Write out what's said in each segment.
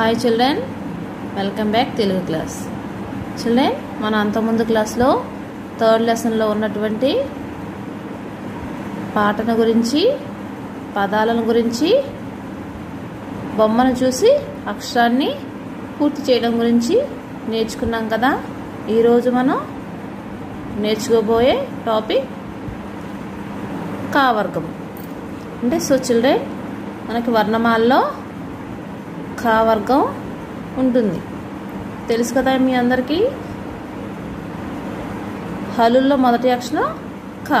hi children welcome back Telugu class children మన అంతకుముందు క్లాస్లో థర్డ్ లెసన్లో ఉన్నటువంటి పాటను గురించి పదాలను గురించి బొమ్మను చూసి అక్షరాన్ని పూర్తి చేయడం గురించి నేర్చుకున్నాం కదా ఈరోజు మనం నేర్చుకోబోయే టాపిక్ కావర్గం అంటే సో చిల్డ్రన్ మనకి వర్ణమాలలో ఖా వర్గం ఉంటుంది తెలుసు కదా మీ అందరికీ హలుల్లో మొదటి అక్షరం ఖ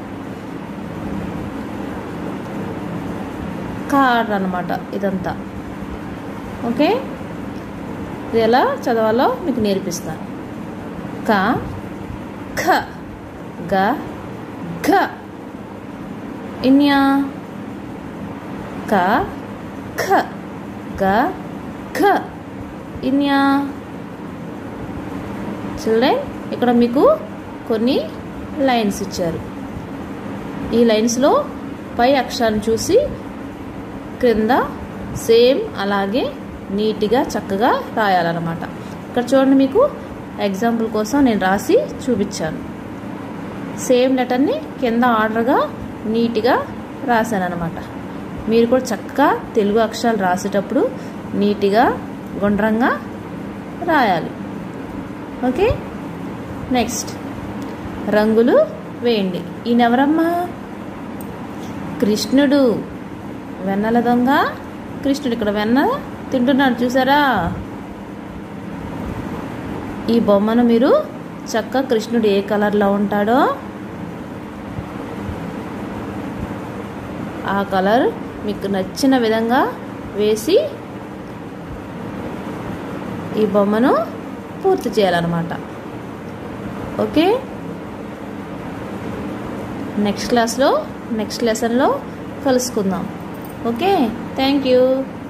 ఖ అనమాట ఇదంతా ఓకే ఇది ఎలా చదవాలో మీకు నేర్పిస్తాను క ఖ గ ఘ ఇన్యా క ఖ గ ఘ ఇన్యా చిల్డ్రన్ ఇక్కడ మీకు కొన్ని లైన్స్ ఇచ్చారు ఈ లైన్స్లో పై అక్షరాన్ని చూసి క్రింద సేమ్ అలాగే నీట్గా చక్కగా రాయాలన్నమాట ఇక్కడ చూడండి మీకు ఎగ్జాంపుల్ కోసం నేను రాసి చూపించాను సేమ్ లెటర్ని కింద ఆర్డర్గా నీట్గా రాశాను అనమాట మీరు కూడా చక్కగా తెలుగు అక్షరాలు రాసేటప్పుడు నీట్గా గుండ్రంగా రాయాలి ఓకే నెక్స్ట్ రంగులు వేయండి ఈయనెవరమ్మా కృష్ణుడు వెన్నెల దొంగ కృష్ణుడు ఇక్కడ వెన్న తింటున్నాడు చూసారా ఈ బొమ్మను మీరు చక్క కృష్ణుడు ఏ కలర్లో ఉంటాడో ఆ కలర్ మీకు నచ్చిన విధంగా వేసి ఈ బొమ్మను పూర్తి చేయాలన్నమాట ఓకే నెక్స్ట్ క్లాస్లో నెక్స్ట్ లెసన్లో కలుసుకుందాం ఓకే థ్యాంక్ యూ